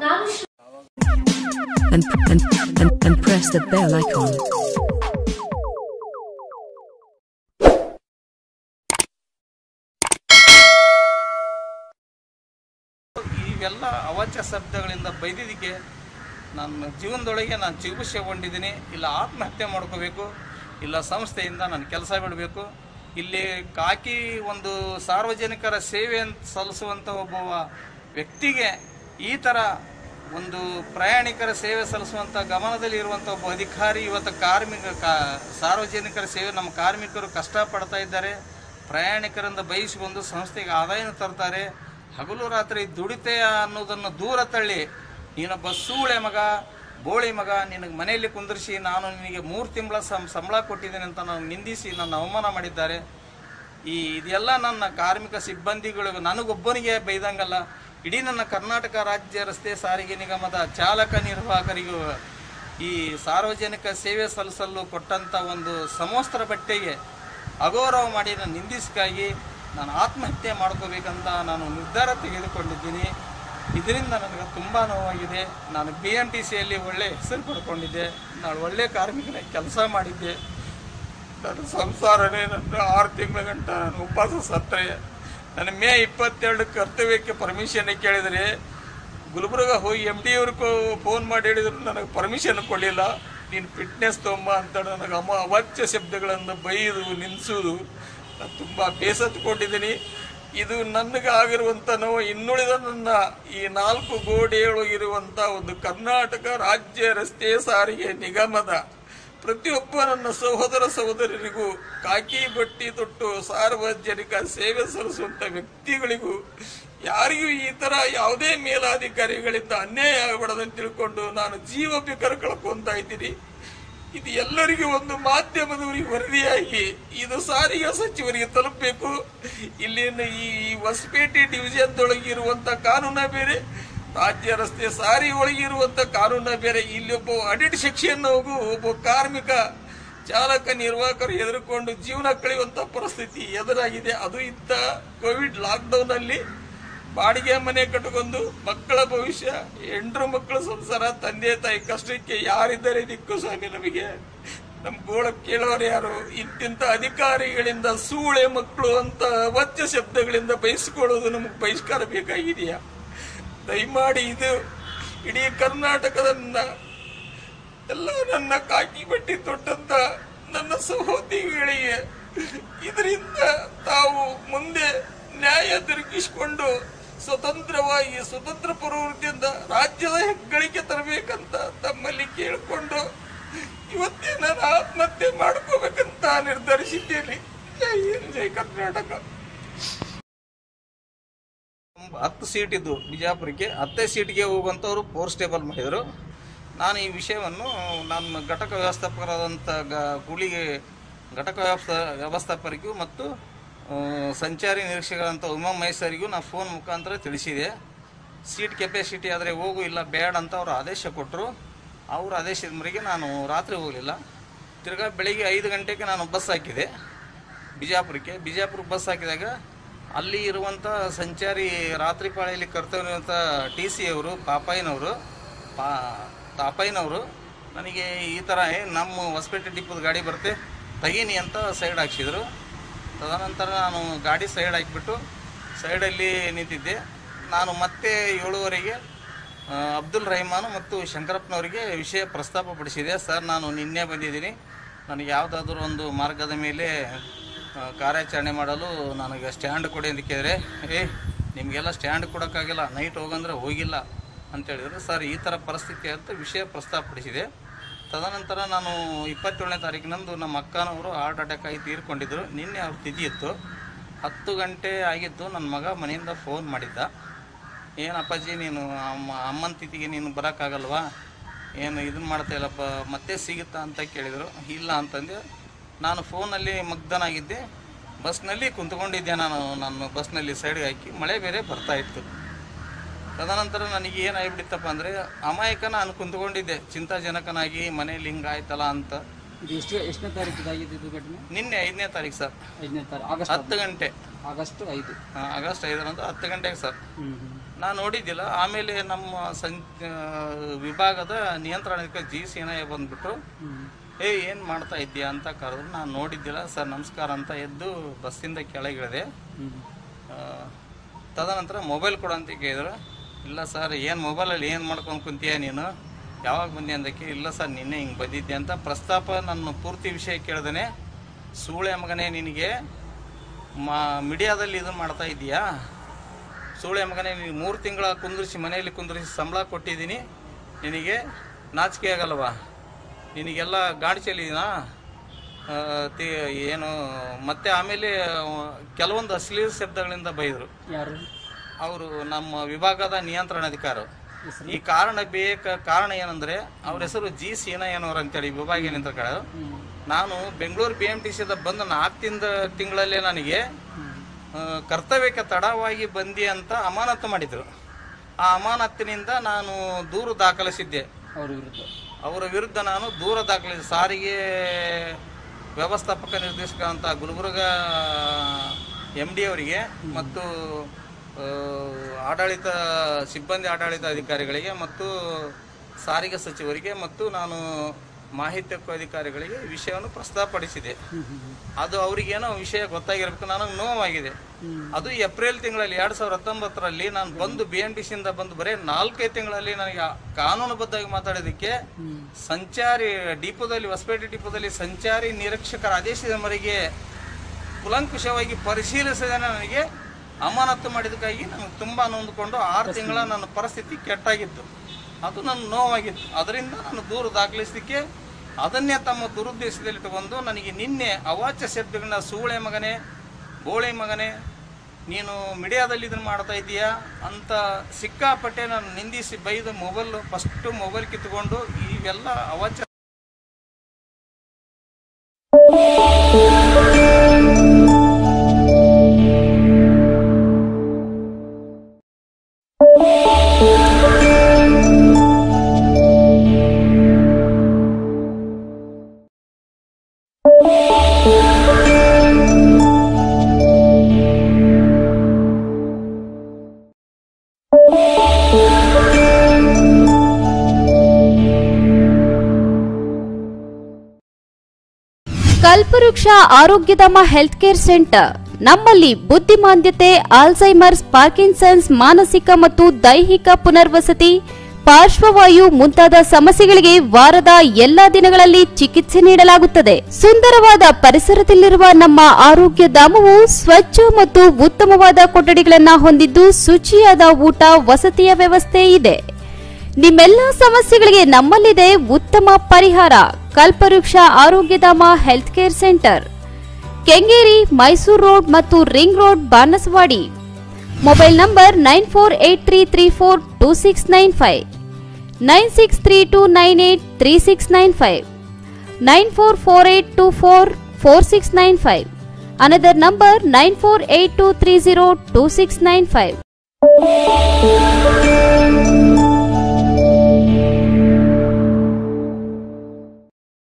ನಾನು Shri- and, and, and, and press the bell icon. ಇವೆಲ್ಲ ಅವಾಚ್ಯ ಶಬ್ದಗಳಿಂದ ಬೈದಿದ್ದಕ್ಕೆ ನನ್ನ ಜೀವನದೊಳಗೆ ನಾನು ಚಿಕಿತ್ಸೆಗೊಂಡಿದ್ದೀನಿ ಇಲ್ಲ ಆತ್ಮಹತ್ಯೆ ಮಾಡ್ಕೋಬೇಕು ಇಲ್ಲ ಸಂಸ್ಥೆಯಿಂದ ನಾನು ಕೆಲಸ ಬಿಡಬೇಕು ಇಲ್ಲಿ ಕಾಕಿ ಒಂದು ಸಾರ್ವಜನಿಕರ ಸೇವೆ ಅಂತ ಸಲ್ಲಿಸುವಂಥ ಒಬ್ಬ ವ್ಯಕ್ತಿಗೆ ಈ ಥರ ಒಂದು ಪ್ರಯಾಣಿಕರ ಸೇವೆ ಸಲ್ಲಿಸುವಂಥ ಗಮನದಲ್ಲಿ ಇರುವಂಥ ಒಬ್ಬ ಅಧಿಕಾರಿ ಇವತ್ತು ಕಾರ್ಮಿಕ ಕಾ ಸಾರ್ವಜನಿಕರ ಸೇವೆ ನಮ್ಮ ಕಾರ್ಮಿಕರು ಕಷ್ಟಪಡ್ತಾ ಇದ್ದಾರೆ ಪ್ರಯಾಣಿಕರಿಂದ ಬಯಸಿಕೊಂಡು ಸಂಸ್ಥೆಗೆ ಆದಾಯನ ತರ್ತಾರೆ ಹಗಲು ರಾತ್ರಿ ದುಡಿತೆ ಅನ್ನೋದನ್ನು ದೂರ ತಳ್ಳಿ ನೀನೊಬ್ಬ ಸೂಳೆ ಮಗ ಬೋಳಿ ಮಗ ನಿನಗೆ ಮನೆಯಲ್ಲಿ ಕುಂದಿರಿಸಿ ನಾನು ನಿನಗೆ ಮೂರು ತಿಂಗಳ ಸಂ ಸಂಬಳ ಕೊಟ್ಟಿದ್ದೇನೆ ಅಂತ ನಾನು ನಿಂದಿಸಿ ನನ್ನ ಅವಮಾನ ಮಾಡಿದ್ದಾರೆ ಈ ಇದೆಲ್ಲ ನನ್ನ ಕಾರ್ಮಿಕ ಸಿಬ್ಬಂದಿಗಳು ನನಗೊಬ್ಬನಿಗೆ ಬೈದಂಗಲ್ಲ ಇಡೀ ನನ್ನ ಕರ್ನಾಟಕ ರಾಜ್ಯ ರಸ್ತೆ ಸಾರಿಗೆ ನಿಗಮದ ಚಾಲಕ ನಿರ್ವಾಹಕರಿಗೂ ಈ ಸಾರ್ವಜನಿಕ ಸೇವೆ ಸಲ್ಲಿಸಲು ಕೊಟ್ಟಂಥ ಒಂದು ಸಮವಸ್ತ್ರ ಬಟ್ಟೆಗೆ ಅಗೌರವ ಮಾಡಿ ನನ್ನ ನಿಂದಿಸಿಕಾಗಿ ನಾನು ಆತ್ಮಹತ್ಯೆ ಮಾಡ್ಕೋಬೇಕಂತ ನಾನು ನಿರ್ಧಾರ ತೆಗೆದುಕೊಂಡಿದ್ದೀನಿ ಇದರಿಂದ ನನಗೆ ತುಂಬ ನೋವಾಗಿದೆ ನಾನು ಬಿ ಎಮ್ ಟಿ ಸಿಯಲ್ಲಿ ಒಳ್ಳೆ ಹೆಸರು ಪಡ್ಕೊಂಡಿದ್ದೆ ನಾನು ಒಳ್ಳೆ ಕಾರ್ಮಿಕನಾಗಿ ಕೆಲಸ ಮಾಡಿದ್ದೆ ನನ್ನ ಸಂಸಾರನೇ ನನ್ನ ಆರು ತಿಂಗಳ ಗಂಟ ನಾನು ಉಪವಾಸ ಸತ್ತರೆ ನನ್ನ ಮೇ ಇಪ್ಪತ್ತೆರಡು ಕರ್ತವ್ಯಕ್ಕೆ ಪರ್ಮಿಷನ್ ಕೇಳಿದರೆ ಗುಲ್ಬರ್ಗ ಹೋಗಿ ಎಮ್ ಡಿ ಅವ್ರಿಗೆ ಫೋನ್ ಮಾಡಿ ಹೇಳಿದ್ರು ನನಗೆ ಪರ್ಮಿಷನ್ ಕೊಡಲಿಲ್ಲ ನೀನು ಫಿಟ್ನೆಸ್ ತೊಂಬ ಅಂತ ನನಗೆ ಅಮ್ಮ ಅವಾಚ್ಯ ಶಬ್ದಗಳನ್ನು ಬೈದು ನಿಲ್ಲಿಸೋದು ನಾನು ತುಂಬ ಬೇಸತ್ಕೊಂಡಿದ್ದೀನಿ ಇದು ನನಗೆ ಆಗಿರುವಂಥ ನೋವು ಇನ್ನುಳಿದ ನನ್ನ ಈ ನಾಲ್ಕು ಗೋಡೆಯೊಳಗಿರುವಂಥ ಒಂದು ಕರ್ನಾಟಕ ರಾಜ್ಯ ರಸ್ತೆ ಸಾರಿಗೆ ನಿಗಮದ ಪ್ರತಿಯೊಬ್ಬ ನನ್ನ ಸಹೋದರ ಸಹೋದರರಿಗೂ ಕಾಕಿ ಬಟ್ಟಿ ತೊಟ್ಟು ಸಾರ್ವಜನಿಕ ಸೇವೆ ಸಲ್ಲಿಸುವಂತ ವ್ಯಕ್ತಿಗಳಿಗೂ ಯಾರಿಗೂ ಈ ತರ ಯಾವುದೇ ಮೇಲಾಧಿಕಾರಿಗಳಿಂದ ಅನ್ಯಾಯ ಆಗಬಾರ್ದಂತ ತಿಳ್ಕೊಂಡು ನಾನು ಜೀವ ಬೇಕಾದ್ರೆ ಕಳ್ಕೊಂತ ಇದ್ದೀನಿ ಇದು ಎಲ್ಲರಿಗೂ ಒಂದು ಮಾಧ್ಯಮದವರಿಗೆ ವರದಿಯಾಗಿ ಇದು ಸಾರಿಗೆ ಸಚಿವರಿಗೆ ತಲುಪಬೇಕು ಇಲ್ಲಿನ ಈ ಹೊಸಪೇಟೆ ಡಿವಿಷನ್ದೊಳಗೆ ಇರುವಂತ ಕಾನೂನ ಬೇರೆ ರಾಜ್ಯ ರಸ್ತೆ ಸಾರಿಗೆ ಒಳಗೆ ಇರುವಂತ ಕಾನೂನ ಬೇರೆ ಇಲ್ಲಿ ಒಬ್ಬ ಅಡಿಟ್ ಸೆಕ್ಷನ್ ಒಬ್ಬ ಕಾರ್ಮಿಕ ಚಾಲಕ ನಿರ್ವಾಹಕರು ಎದುರುಕೊಂಡು ಜೀವನ ಕಳೆಯುವಂತ ಪರಿಸ್ಥಿತಿ ಎದುರಾಗಿದೆ ಅದು ಇತ್ತ ಕೋವಿಡ್ ಲಾಕ್ಡೌನ್ ಅಲ್ಲಿ ಬಾಡಿಗೆ ಮನೆ ಕಟ್ಟಿಕೊಂಡು ಮಕ್ಕಳ ಭವಿಷ್ಯ ಎಂಟ್ರು ಮಕ್ಕಳ ಸಂಸಾರ ತಂದೆ ತಾಯಿ ಕಷ್ಟಕ್ಕೆ ಯಾರಿದ್ದಾರೆ ದಿಕ್ಕು ಸ್ವಾಮಿ ನಮಗೆ ನಮ್ ಗೋಳ ಕೇಳೋರು ಯಾರು ಇಂತಿಂತ ಅಧಿಕಾರಿಗಳಿಂದ ಸೂಳೆ ಮಕ್ಕಳು ಅಂತ ವಚ್ಚ ಶಬ್ದಗಳಿಂದ ಬಯಸ್ಕೊಳ್ಳೋದು ನಮಗೆ ಬಹಿಷ್ಕಾರ ಬೇಕಾಗಿದೆಯಾ ದಯಮಾಡಿ ಇದು ಇಡೀ ಕರ್ನಾಟಕದ ನನ್ನ- ಎಲ್ಲ ನನ್ನ ಕಾಕಿ ಬಟ್ಟಿ ತೊಟ್ಟಂತ ನನ್ನ ಸಹೋದ್ಯೋಗಿಗಳಿಗೆ ಇದರಿಂದ ತಾವು ಮುಂದೆ ನ್ಯಾಯ ದೊರಕಿಸಿಕೊಂಡು ಸ್ವತಂತ್ರವಾಗಿ ಸ್ವತಂತ್ರ ಪ್ರವೃತ್ತಿಯಿಂದ ರಾಜ್ಯದ ಹೆಗ್ಗಳಿಕೆ ತರಬೇಕಂತ ತಮ್ಮಲ್ಲಿ ಕೇಳಿಕೊಂಡು ಇವತ್ತೇ ನಾನು ಆತ್ಮಹತ್ಯೆ ಮಾಡ್ಕೋಬೇಕಂತ ನಿರ್ಧರಿಸಿದ್ದೇನೆ ಜೈ ಹಿಂದ್, ಜೈ ಕರ್ನಾಟಕ ಹತ್ತು ಸೀಟ್ ಇದ್ದು ಬಿಜಾಪುರಕ್ಕೆ ಹತ್ತೇ ಸೀಟ್ಗೆ ಹೋಗುವಂಥವ್ರು ಫೋರ್ ಸ್ಟೇಬಲ್ ಮಾಡಿದರು ನಾನು ಈ ವಿಷಯವನ್ನು ನನ್ನ ಘಟಕ ವ್ಯವಸ್ಥಾಪಕರಾದಂಥ ಗ ಕೂಲಿಗೆ ಘಟಕ ವ್ಯವಸ್ಥ ವ್ಯವಸ್ಥಾಪಕರಿಗೂ ಮತ್ತು ಆ, ಸಂಚಾರಿ ನಿರೀಕ್ಷಕರಂಥ ಉಮಾ ಮಹೇಶ್ವರಿಗೂ ನಾನು ಫೋನ್ ಮುಖಾಂತರ ತಿಳಿಸಿದೆ ಸೀಟ್ ಕೆಪಾಸಿಟಿ ಆದರೆ ಹೋಗು ಇಲ್ಲ ಬೇಡ ಅಂತ ಅವರು ಆದೇಶ ಕೊಟ್ಟರು ಅವ್ರ ಆದೇಶದ ಮೇರೆಗೆ ನಾನು ರಾತ್ರಿ ಹೋಗಲಿಲ್ಲ ತಿರ್ಗಾ ಬೆಳಿಗ್ಗೆ ಐದು ಗಂಟೆಗೆ ನಾನು ಬಸ್ ಹಾಕಿದೆ ಬಿಜಾಪುರಕ್ಕೆ ಬಿಜಾಪುರಕ್ಕೆ ಬಸ್ ಹಾಕಿದಾಗ ಅಲ್ಲಿ ಇರುವಂಥ ಸಂಚಾರಿ ರಾತ್ರಿ ಪಾಳಿಯಲ್ಲಿ ಕರ್ತವ್ಯವಂಥ ಟಿ ಸಿ ಅವರು ಪಾಪಾಯಿನವರು ಪಾ ತಾಪಾಯಿನವರು ನನಗೆ ಈ ಥರ ಏ ನಮ್ಮ ಹೊಸಪೇಟೆ ಡಿಪ್ಪದ ಗಾಡಿ ಬರುತ್ತೆ ತೆಗೀನಿ ಅಂತ ಸೈಡ್ ಹಾಕ್ಸಿದ್ರು ತದನಂತರ ನಾನು ಗಾಡಿ ಸೈಡ್ ಹಾಕಿಬಿಟ್ಟು ಸೈಡಲ್ಲಿ ನಿಂತಿದ್ದೆ ನಾನು ಮತ್ತೆ ಏಳುವರೆಗೆ ಆ, ಅಬ್ದುಲ್ ರಹಮಾನ್ ಮತ್ತು ಶಂಕರಪ್ಪನವರಿಗೆ ವಿಷಯ ಪ್ರಸ್ತಾಪ ಪಡಿಸಿದೆ ಸರ್ ನಾನು ನಿನ್ನೆ ಬಂದಿದ್ದೀನಿ ನನಗೆ ಯಾವುದಾದ್ರೂ ಒಂದು ಮಾರ್ಗದ ಮೇಲೆ ಆ, ಕಾರ್ಯಾಚರಣೆ ಮಾಡಲು ನನಗೆ ಸ್ಟ್ಯಾಂಡ್ ಕೊಡಿ ಅಂತ ಕೇಳಿದ್ರೆ ಏ ನಿಮಗೆಲ್ಲ ಸ್ಟ್ಯಾಂಡ್ ಕೊಡೋಕ್ಕಾಗಿಲ್ಲ ನೈಟ್ ಹೋಗಂದ್ರೆ ಹೋಗಿಲ್ಲ ಅಂತ ಹೇಳಿದ್ರು ಸರ್ ಈ ಥರ ಪರಿಸ್ಥಿತಿ ಅಂತ ವಿಷಯ ಪ್ರಸ್ತಾಪಪಡಿಸಿದೆ ತದನಂತರ ನಾನು ಇಪ್ಪತ್ತೇಳನೇ ತಾರೀಕಿನಂದು ನಮ್ಮ ಅಕ್ಕನವರು ಹಾರ್ಟ್ ಅಟ್ಯಾಕ್ ಆಗಿ ತೀರ್ಕೊಂಡಿದ್ದರು ನಿನ್ನೆ ಅವ್ರ ತಿಥಿ ಇತ್ತು ಹತ್ತು ಗಂಟೆ ಆಗಿತ್ತು ನನ್ನ ಮಗ ಮನೆಯಿಂದ ಫೋನ್ ಮಾಡಿದ್ದ ಏನಪ್ಪಾಜಿ ನೀನು ಅಮ್ಮ ಅಮ್ಮನ ತಿಥಿಗೆ ನೀನು ಬರೋಕ್ಕಾಗಲ್ವಾ ಏನು ಇದನ್ನು ಮಾಡ್ತಾ ಇಲ್ಲಪ್ಪ ಮತ್ತೆ ಸಿಗುತ್ತಾ ಅಂತ ಕೇಳಿದರು ಇಲ್ಲ ಅಂತಂದೆ ನಾನು ಫೋನಲ್ಲಿ ಮಗ್ದನಾಗಿದ್ದೆ ಬಸ್ನಲ್ಲಿ ಕುಂತ್ಕೊಂಡಿದ್ದೆ ನಾನು ನಾನು ಬಸ್ನಲ್ಲಿ ಸೈಡ್ಗೆ ಹಾಕಿ ಮಳೆ ಬೇರೆ ಬರ್ತಾ ಇತ್ತು ತದನಂತರ ನನಗೆ ಏನಾಗ್ಬಿಟ್ಟಿತ್ತಪ್ಪ ಅಂದರೆ ಅಮಾಯಕ ನಾನು ಕುಂತ್ಕೊಂಡಿದ್ದೆ ಚಿಂತಾಜನಕನಾಗಿ ಮನೇಲಿ ಹಿಂಗಾಯ್ತಲ್ಲ ಅಂತ ಇದು ಎಷ್ಟು ಎಷ್ಟನೇ ತಾರೀಕು ಇದಾಗಿದೆ ಇದು ಘಟನೆ ನಿನ್ನೆ ಐದನೇ ತಾರೀಕು ಸರ್ ಐದನೇ ತಾರೀಕು ಆಗಸ್ಟ್ ಹತ್ತು ಗಂಟೆ ಆಗಸ್ಟ್ ಐದು ಆ, ಆಗಸ್ಟ್ ಐದರಂದು ಹತ್ತು ಗಂಟೆಗೆ ಸರ್ ಹ್ಮ್ ಹ್ಮ್ ನಾನು ನೋಡಿದ್ದಿಲ್ಲ ಆಮೇಲೆ ನಮ್ಮ ಸಂ ಆ, ವಿಭಾಗದ ನಿಯಂತ್ರಣಕ್ಕೆ ಜಿ ಸೇನಯ್ಯ ಬಂದ್ಬಿಟ್ಟು ಏ ಏನು ಮಾಡ್ತಾ ಇದ್ದೀಯಾ ಅಂತ ಕರೆದ್ರು ನಾನು ನೋಡಿದ್ದಿಲ್ಲ ಸರ್ ನಮಸ್ಕಾರ ಅಂತ ಎದ್ದು ಬಸ್ಸಿಂದ ಕೆಳಗಿಳಿದೆ ಆ, ತದನಂತರ ಮೊಬೈಲ್ ಕೊಡು ಅಂತ ಕೇಳಿದ್ರು ಇಲ್ಲ ಸರ್ ಏನು ಮೊಬೈಲಲ್ಲಿ ಏನು ಮಾಡ್ಕೊಂಡು ಕುಂತೀಯ ನೀನು ಯಾವಾಗ ಬಂದಿ ಅಂದಕ್ಕೆ ಇಲ್ಲ ಸರ್ ನಿನ್ನೆ ಹಿಂಗೆ ಬಂದಿದ್ದೆ ಅಂತ ಪ್ರಸ್ತಾಪ ನನ್ನ ಪೂರ್ತಿ ವಿಷಯ ಕೇಳ್ದೇನೆ ಸೂಳೆ ಮಗನೇ ನಿನಗೆ ಮಾ ಮೀಡಿಯಾದಲ್ಲಿ ಇದು ಮಾಡ್ತಾ ಇದ್ದೀಯಾ ಸೂಳೆ ಮಗನೇ ನೀನು ಮೂರು ತಿಂಗಳ ಕುಂದ್ರಿಸಿ ಮನೆಯಲ್ಲಿ ಕುಂದ್ರಿಸಿ ಸಂಬಳ ಕೊಟ್ಟಿದ್ದೀನಿ ನಿನಗೆ ನಾಚಿಕೆ ಆಗಲ್ವಾ ನಿನಗೆಲ್ಲ ಗಾಡಿ ಚೆಲ್ಲಿದಿನಾ ಆ, ತಿ ಏನು ಮತ್ತೆ ಆಮೇಲೆ ಕೆಲವೊಂದು ಅಶ್ಲೀಲ ಶಬ್ದಗಳಿಂದ ಬೈದರು ಯಾರು ಅವರು ನಮ್ಮ ವಿಭಾಗದ ನಿಯಂತ್ರಣಾಧಿಕಾರಿ ಹೆಸರು? ಈ ಕಾರಣ ಬೇಕ ಕಾರಣ ಏನಂದ್ರೆ ಅವ್ರ ಹೆಸರು ಜಿ ಸೀನಯ್ಯನವ್ರು ಅಂತೇಳಿ ವಿಭಾಗೀಯ ನಿಯಂತ್ರಕರು ಹ್ಮ್. ನಾನು ಬೆಂಗಳೂರು ಬಿ ಎಂ ಟಿ ಸಿದ ಬಂದು ನಾಲ್ಕು ತಿಂದ ತಿಂಗಳಲ್ಲೇ ನನಗೆ ಹ್ಮ್. ಆ, ಕರ್ತವ್ಯಕ್ಕೆ ತಡವಾಗಿ ಬಂದಿ ಅಂತ ಅಮಾನತು ಮಾಡಿದರು ಆ ಅಮಾನತಿನಿಂದ ನಾನು ದೂರು ದಾಖಲಿಸಿದ್ದೆ ಅವ್ರ ವಿರುದ್ಧ ಅವರ ವಿರುದ್ಧ ನಾನು ದೂರ ದಾಖಲಿಸಿದೆ ಸಾರಿಗೆ ವ್ಯವಸ್ಥಾಪಕ ನಿರ್ದೇಶಕ ಅಂತ ಗುಲ್ಬರ್ಗ ಎಮ್ ಡಿ ಅವರಿಗೆ ಮತ್ತು ಆ, ಆಡಳಿತ ಸಿಬ್ಬಂದಿ ಆಡಳಿತ ಅಧಿಕಾರಿಗಳಿಗೆ ಮತ್ತು ಸಾರಿಗೆ ಸಚಿವರಿಗೆ ಮತ್ತು ನಾನು ಮಾಹಿತಿ ಹಕ್ಕು ಅಧಿಕಾರಿಗಳಿಗೆ ವಿಷಯವನ್ನು ಪ್ರಸ್ತಾಪಡಿಸಿದೆ ಹ್ಮ್ ಹ್ಮ್ ಹ್ಮ್. ಅದು ಅವರಿಗೇನೋ ವಿಷಯ ಗೊತ್ತಾಗಿರ್ಬೇಕು ನನಗೆ ನೋವಾಗಿದೆ ಹ್ಮ್. ಅದು ಏಪ್ರಿಲ್ ತಿಂಗಳಲ್ಲಿ ಎರಡ್ ಸಾವಿರದ ಹತ್ತೊಂಬತ್ತರಲ್ಲಿ ನಾನು ಬಂದು ಬಿ ಎಂ ಟಿ ಸಿಯಿಂದ ಬಂದು ಬರೀ ನಾಲ್ಕೈದು ತಿಂಗಳಲ್ಲಿ ನನಗೆ ಕಾನೂನುಬದ್ಧವಾಗಿ ಮಾತಾಡೋದಕ್ಕೆ ಹ್ಮ್. ಸಂಚಾರಿ ಡಿಪೋದಲ್ಲಿ ಹೊಸಪೇಟೆ ಡಿಪೋದಲ್ಲಿ ಸಂಚಾರಿ ನಿರೀಕ್ಷಕರ ಆದೇಶದ ಮೇರೆಗೆ ಕುಲಂಕುಷವಾಗಿ ಪರಿಶೀಲಿಸದೆ ನನಗೆ ಅಮಾನತು ಮಾಡಿದಕ್ಕಾಗಿ ನನಗೆ ತುಂಬ ನೊಂದುಕೊಂಡು ಆರು ತಿಂಗಳ ನನ್ನ ಪರಿಸ್ಥಿತಿ ಕೆಟ್ಟಾಗಿತ್ತು ಅದು ನನ್ನ ನೋವಾಗಿತ್ತು ಅದರಿಂದ ನಾನು ದೂರು ದಾಖಲಿಸಲಿಕ್ಕೆ ಅದನ್ನೇ ತಮ್ಮ ದುರುದ್ದೇಶದಲ್ಲಿಟ್ಟುಕೊಂಡು ನನಗೆ ನಿನ್ನೆ ಅವಾಚ್ಯ ಶಬ್ದಗಳನ್ನ ಸೂಳೆ ಮಗನೇ ಬೋಳೆ ಮಗನೇ ನೀನು ಮೀಡಿಯಾದಲ್ಲಿ ಇದನ್ನು ಮಾಡ್ತಾ ಇದ್ದೀಯಾ ಅಂತ ಸಿಕ್ಕಾಪಟ್ಟೆ ನಾನು ನಿಂದಿಸಿ ಬೈದು ಮೊಬೈಲ್ ಫಸ್ಟು ಮೊಬೈಲ್ ಕಿತ್ಕೊಂಡು ಇವೆಲ್ಲ ಅವಾಚ್ಯ ಕಲ್ಪವೃಕ್ಷ ಆರೋಗ್ಯಧಾಮ ಹೆಲ್ತ್ ಕೇರ್ ಸೆಂಟರ್ ನಮ್ಮಲ್ಲಿ ಬುದ್ಧಿಮಾಂದ್ಯತೆ ಆಲ್ಝೈಮರ್ಸ್ ಪಾರ್ಕಿನ್ಸನ್ಸ್ ಮಾನಸಿಕ ಮತ್ತು ದೈಹಿಕ ಪುನರ್ವಸತಿ ಪಾರ್ಶ್ವವಾಯು ಮುಂತಾದ ಸಮಸ್ಯೆಗಳಿಗೆ ವಾರದ ಎಲ್ಲಾ ದಿನಗಳಲ್ಲಿ ಚಿಕಿತ್ಸೆ ನೀಡಲಾಗುತ್ತದೆ ಸುಂದರವಾದ ಪರಿಸರದಲ್ಲಿರುವ ನಮ್ಮ ಆರೋಗ್ಯ ಧಾಮವು ಸ್ವಚ್ಛ ಮತ್ತು ಉತ್ತಮವಾದ ಕೊಠಡಿಗಳನ್ನು ಹೊಂದಿದ್ದು ಶುಚಿಯಾದ ಊಟ ವಸತಿಯ ವ್ಯವಸ್ಥೆ ಇದೆ ನಿಮ್ಮೆಲ್ಲ ಸಮಸ್ಯೆಗಳಿಗೆ ನಮ್ಮಲ್ಲಿದೆ ಉತ್ತಮ ಪರಿಹಾರ Kalpavriksha Arogyadhama health care centre Kengeri Mysuru road ಮತ್ತು ring road Banasavadi mobile number nine four eight three three four two six nine five nine six three two nine eight three six nine five nine four four eight two four four six nine five another number nine four eight two three zero two six nine five